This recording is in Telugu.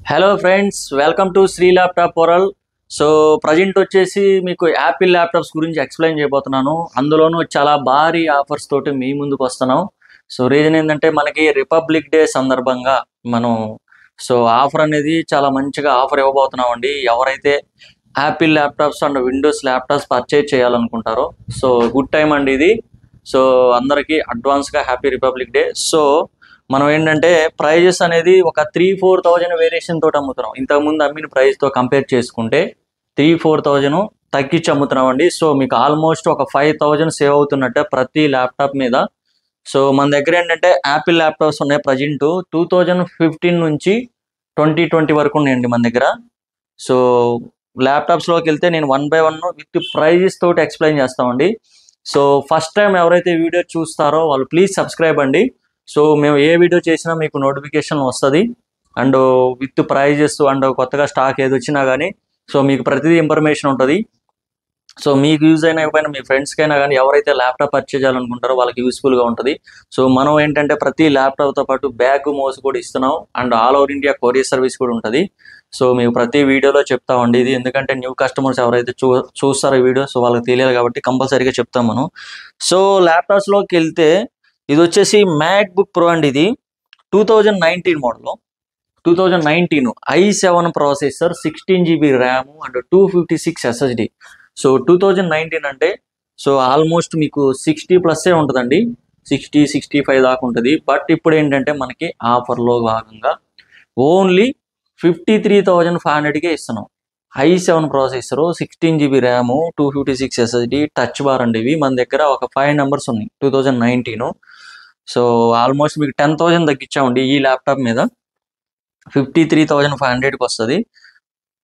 hello friends welcome to Shri laptop world so present వచ్చేసి మీకు యాపిల్ ల్యాప్టాప్స్ గురించి ఎక్స్ప్లెయిన్ చేయబోతున్నాను అందులోనూ చాలా భారీ ఆఫర్స్ తోటి మీ ముందుకు వస్తున్నాం సో రీజన్ ఏంటంటే మనకి రిపబ్లిక్ డే సందర్భంగా మనం సో ఆఫర్ అనేది చాలా మంచిగా ఆఫర్ ఇవ్వబోతున్నాం అండి ఎవరైతే Apple laptops and Windows laptops purchase చేయాలనుకుంటారో సో గుడ్ టైం అండి ఇది సో అందరికీ అడ్వాన్స్గా హ్యాపీ రిపబ్లిక్ డే సో మనం ఏంటంటే ప్రైజెస్ అనేది ఒక త్రీ ఫోర్ థౌజండ్ వేరియేషన్ తోటి అమ్ముతున్నాం ఇంతకుముందు అమ్మిన price తో కంపేర్ చేసుకుంటే త్రీ ఫోర్ థౌజండ్ తగ్గించి అమ్ముతున్నాం అండి సో మీకు ఆల్మోస్ట్ ఒక ఫైవ్ థౌజండ్ సేవ్ అవుతున్నట్టే ప్రతి ల్యాప్టాప్ మీద సో మన దగ్గర ఏంటంటే యాపిల్ ల్యాప్టాప్స్ ఉన్నాయి ప్రజెంట్ టూ థౌజండ్ ఫిఫ్టీన్ నుంచి ట్వంటీ ట్వంటీ వరకు ఉన్నాయండి మన దగ్గర సో ల్యాప్టాప్స్లోకి వెళ్తే నేను one by one with prices తోటి ఎక్స్ప్లెయిన్ చేస్తామండి సో ఫస్ట్ టైం ఎవరైతే వీడియో చూస్తారో వాళ్ళు ప్లీజ్ సబ్స్క్రైబ్ అండి సో మేము ఏ వీడియో చేసినా మీకు నోటిఫికేషన్ వస్తుంది అండ్ విత్ ప్రైజెస్ అండ్ కొత్తగా స్టాక్ ఏది వచ్చినా కానీ సో మీకు ప్రతిదీ ఇన్ఫర్మేషన్ ఉంటుంది సో మీకు యూజ్ అయినా ఇవ్వకపోయినా మీ ఫ్రెండ్స్కైనా కానీ ఎవరైతే ల్యాప్టాప్ పర్చేజ్ చేయాలనుకుంటారో వాళ్ళకి యూస్ఫుల్గా ఉంటుంది సో మనం ఏంటంటే ప్రతి ల్యాప్టాప్తో పాటు బ్యాగ్ మోస్ కూడా ఇస్తున్నాం and all over India courier service కూడా ఉంటుంది సో మీకు ప్రతి వీడియోలో చెప్తామండి ఇది ఎందుకంటే న్యూ కస్టమర్స్ ఎవరైతే చూ చూస్తారో ఈ వీడియో సో వాళ్ళకి తెలియాలి కాబట్టి కంపల్సరీగా చెప్తాం మనం సో ల్యాప్టాప్స్లోకి వెళ్తే ఇది వచ్చేసి మ్యాక్ బుక్ ప్రో అండి ఇది two thousand nineteen model two thousand nineteen i seven processor sixteen GB RAM and two fifty six SSD so two thousand nineteen అంటే సో ఆల్మోస్ట్ మీకు సిక్స్టీ ప్లస్సే ఉంటుందండి సిక్స్టీ సిక్స్టీ ఫైవ్ దాకా ఉంటుంది బట్ ఇప్పుడు ఏంటంటే మనకి ఆఫర్లో భాగంగా only fifty three thousand five హండ్రెడ్కే ఇస్తున్నాం i seven processor sixteen GB RAM two fifty six SSD touch bar అండి ఇవి మన దగ్గర ఒక ఫైవ్ నెంబర్స్ ఉన్నాయి two thousand nineteen so almost మీకు టెన్ థౌజండ్ తగ్గించామండి ఈ ల్యాప్టాప్ మీద ఫిఫ్టీ త్రీ థౌజండ్ ఫైవ్ హండ్రెడ్కి వస్తుంది